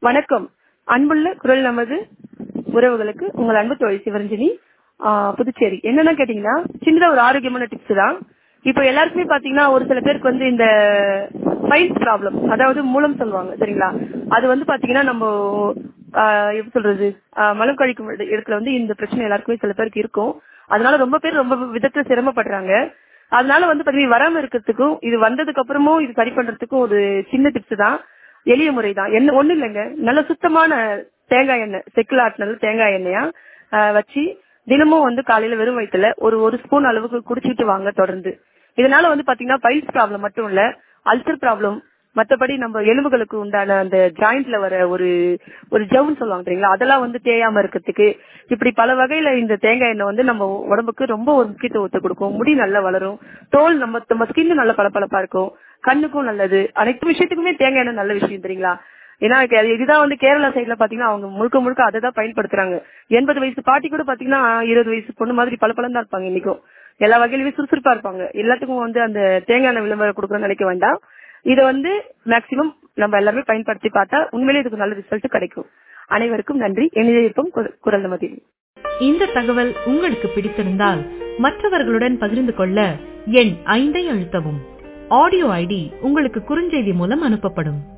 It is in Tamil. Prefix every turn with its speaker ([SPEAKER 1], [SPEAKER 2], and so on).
[SPEAKER 1] வணக்கம் அன்புள்ள குரல் நமது உறவுகளுக்கு உங்கள் அன்பு தோழி சிவரஞ்சனி ஆஹ் புதுச்சேரி என்னன்னா கேட்டீங்கன்னா சின்னதா ஒரு ஆரோக்கியமான டிப்ஸ் தான் இப்போ எல்லாருக்குமே பாத்தீங்கன்னா ஒரு சில பேருக்கு வந்து இந்த பைல்ஸ் ப்ராப்ளம் அதாவது மூலம் சொல்லுவாங்க சரிங்களா அது வந்து பாத்தீங்கன்னா நம்ம ஆஹ் எப்படி சொல்றது ஆஹ் மலம் கழிக்கும் இட- இடத்துல வந்து இந்த பிரச்சனை எல்லாருக்குமே சில பேருக்கு இருக்கும் அதனால ரொம்ப பேர் ரொம்ப விதத்துல சிரமப்படுறாங்க அதனால வந்து பாத்தீங்கன்னா வராம இருக்கிறதுக்கும் இது வந்ததுக்கு அப்புறமும் இது சரி பண்றதுக்கும் ஒரு சின்ன டிப்ஸ் தான் எளிய முறை தான் என்ன ஒண்ணு இல்லைங்க நல்ல சுத்தமான தேங்காய் எண்ணெய் செக்குல ஆட்டினது தேங்காய் எண்ணெயா ஆஹ் வச்சு தினமும் வந்து காலையில வெறும் வயிற்றுல ஒரு ஒரு ஸ்பூன் அளவுக்கு குடிச்சிட்டு வாங்க தொடர்ந்து இதனால வந்து பாத்தீங்கன்னா பைல்ஸ் ப்ராப்ளம் மட்டும் இல்ல அல்சர் ப்ராப்ளம் மத்தபடி நம்ம எலும்புகளுக்கு உண்டான அந்த ஜாயிண்ட்ல வர ஒரு ஒரு ஜவ்னு சொல்லுவாங்க தெரியுங்களா அதெல்லாம் வந்து தேயாம இருக்கிறதுக்கு இப்படி பல வகையில இந்த தேங்காய் எண்ணெய் வந்து நம்ம உடம்புக்கு ரொம்ப ஒரு முக்கியத்துவத்தை கொடுக்கும் முடி நல்லா வளரும் தோல் நம்ம நம்ம ஸ்கின் நல்ல பளபளப்பா இருக்கும் கண்ணுக்கும் நல்லது அனைத்து விஷயத்துக்குமே தேங்காய் எண்ணெய் நல்ல விஷயம் தெரியுங்களா ஏன்னா கே- இதுதான் வந்து கேரளா சைடுல பாத்தீங்கன்னா அவங்க முழுக்க முழுக்க அதை தான் பயன்படுத்துறாங்க எண்பது வயசு பாட்டி கூட பாத்தீங்கன்னா இருபது வயசு பொண்ணு மாதிரி பல தான் இருப்பாங்க இன்னைக்கும் எல்லா வகையிலுமே சுறுசுறுப்பா இருப்பாங்க எல்லாத்துக்கும் வந்து அந்த தேங்காய் எண்ணெய் விளம்பரம் கொடுக்கணும்னு நினைக்க வேண்டாம் இதை வந்து மேக்சிமம் நம்ம எல்லாமே பயன்படுத்தி பார்த்தா உண்மையிலேயே இதுக்கு நல்ல ரிசல்ட் கிடைக்கும் அனைவருக்கும் நன்றி இணையிருப்போம் குரல் நமதி
[SPEAKER 2] இந்த தகவல் உங்களுக்கு பிடித்திருந்தால் மற்றவர்களுடன் பகிர்ந்து கொள்ள எண் ஐந்தை அழுத்தவும் ஆடியோ ஐடி உங்களுக்கு குறுஞ்செய்தி மூலம் அனுப்பப்படும்